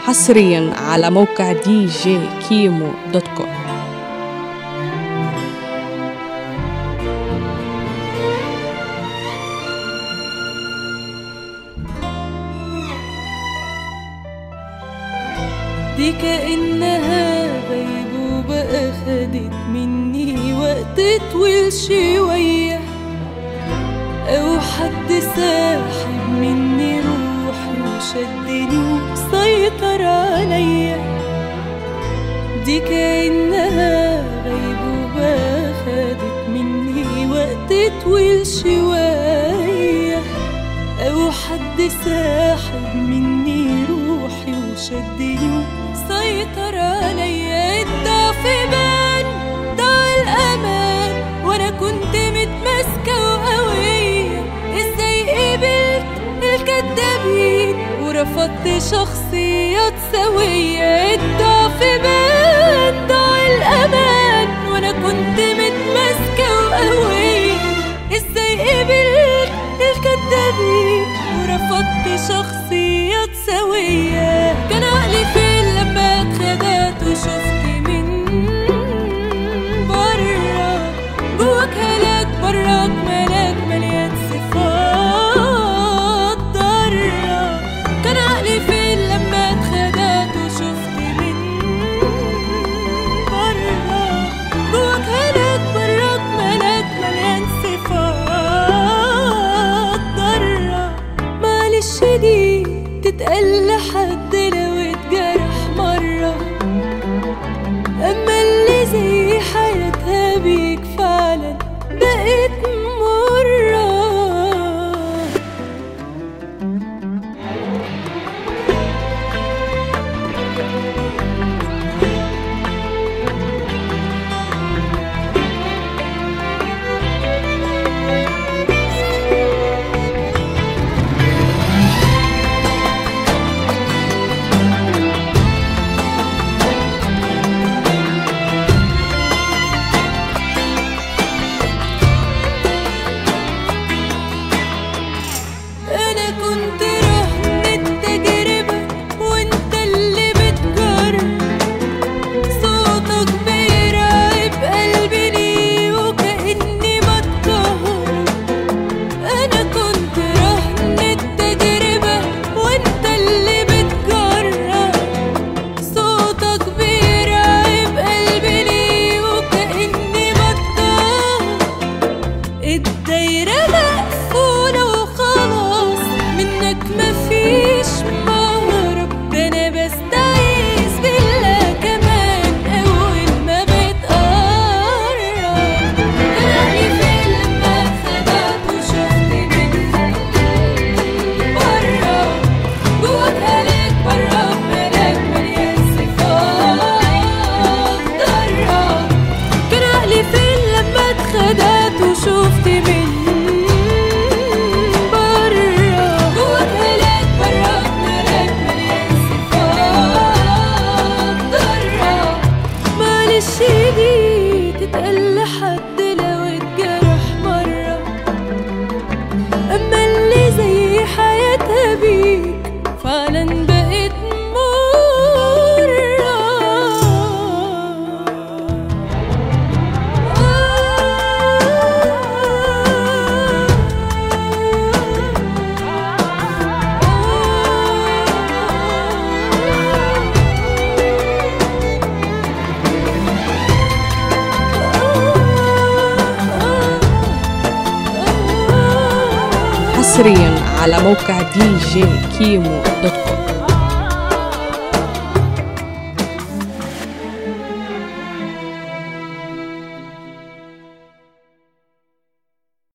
حصريا على موقع دي جي كيمو دوت كوم دي كأنها غيبوبة أخدت مني وقت طويل شوية أو حد ساحب مني روحي وشدني وسيطر عليا دي كأنها غيبوبة أخدت مني وقت طويل شوية أو حد ساحب مني روحي وشدني وسيطر عليا الضعف بان ضاع الأمان وأنا كنت متماسكة وقوية إزاي قبلت الكدابين ورفضت شخصيات سوية الضعف بان ضاع الأمان وأنا كنت متماسكة وقوية إزاي قبلت الكدابين ورفضت شخصيات سوية كان عقلي فين لما اتخدعت وشفت من برا جواك هلاك براك ملاك مليان صفات ضارة كان عقلي فين لما اتخدعت وشفت من برا جواك هلاك براك ملاك مليان صفات ضارة معلش دي تتقل لحد لو اتجرح مرة أما اللي زي حياتها بيك فعلا بقت مرة أنا كنت رهن التجربة وأنت اللي بتجرب صوتك بيرعب قلبي ليه وكأني بتكهرب أنا كنت رهن التجربة وأنت اللي بتجرب صوتك بيرعب قلبي ليه وكأني بتكهرب الدايرة مقفولة وخلاص منك مفيش مهرب ده أنا بستعيذ بالله كمان أول ما بتقرب كان عقلي فين لما اتخدعت وشفت منك برا جواك هلاك براك ملاك مليان صفات ضرة كان عقلي فين لما اتخدعت وشفت من برا جواك هلاك براك ملاك مليان صفات ضرة معلش دي تتقل لحد لو اتجرح مرة أما اللي زي حياتها بيك فعلا بقت مرة حصريا على موقع دي جي كيمو دوت كوم